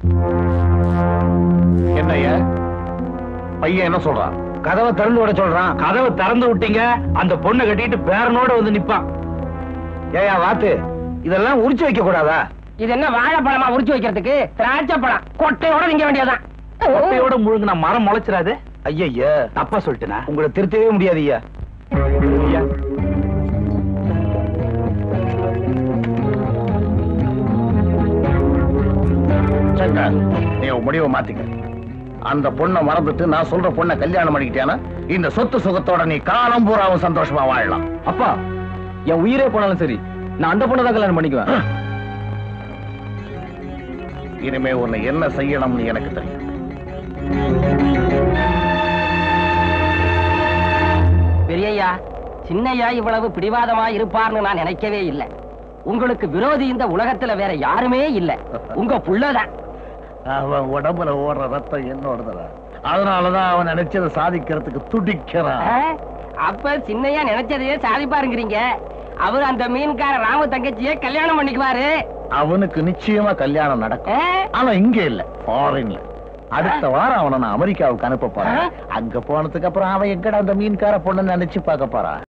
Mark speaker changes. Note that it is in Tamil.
Speaker 1: என்னய்யா பையன் என்ன சொல்றான்
Speaker 2: கதவை திறந்து விட சொல்றான் கதவை திறந்து விட்டீங்க அந்த பொண்ணை கட்டிட்டு பேரனோட வந்து நிப்பான் ஏயா வாத்து இதெல்லாம் உரிச்சு வைக்க கூடாதா
Speaker 3: இது என்ன வாழைப்பழமா உரிச்சு வைக்கிறதுக்கு திராட்சை பழம் கொட்டையோட நீங்க வேண்டியதான்
Speaker 2: கொட்டையோட முழுங்கின மரம் முளைச்சிடாது ஐயா தப்பா சொல்லிட்டேனா உங்களை திருத்தவே முடியாது ஐயா ஐயா
Speaker 1: சங்கர் நீ உன் முடிவை மாத்திக்க அந்த பொண்ணை மறந்துட்டு நான் சொல்ற பொண்ணை கல்யாணம் பண்ணிக்கிட்டேனா இந்த சொத்து சுகத்தோட நீ காலம் பூராவும் சந்தோஷமா வாழலாம்
Speaker 2: அப்பா என் உயிரே போனாலும் சரி நான் அந்த பொண்ணை தான் கல்யாணம் பண்ணிக்குவேன்
Speaker 1: இனிமே உன்னை என்ன செய்யணும்னு எனக்கு தெரியும்
Speaker 3: பெரியய்யா சின்னையா இவ்வளவு பிடிவாதமா இருப்பார்னு நான் நினைக்கவே இல்லை உங்களுக்கு விரோதி இந்த உலகத்துல வேற யாருமே இல்ல உங்க புள்ளதான்
Speaker 1: அவன் உடம்புல ஓடுற ரத்தம் என்னோடதுடா அதனாலதான் அவன் நினைச்சதை சாதிக்கிறதுக்கு துடிக்கிறான்
Speaker 3: ஆ? அப்ப சின்னையா நினைச்சதையே சாதிப்பாருங்கிறீங்க அவர் அந்த மீன்கார ராம தங்கச்சிய கல்யாணம் பண்ணிக்குவாரு
Speaker 1: அவனுக்கு நிச்சயமா கல்யாணம் நடக்கும்
Speaker 3: ஆ?
Speaker 1: ஆனா இங்க இல்ல ஃபாரின்ல அடுத்த வாரம் அவனை நான் அமெரிக்காவுக்கு அனுப்ப போறேன் அங்க போனதுக்கு அப்புறம் அவன் எங்கடா அந்த மீன்கார பொண்ணு நினைச்சு பார்க்க போறான்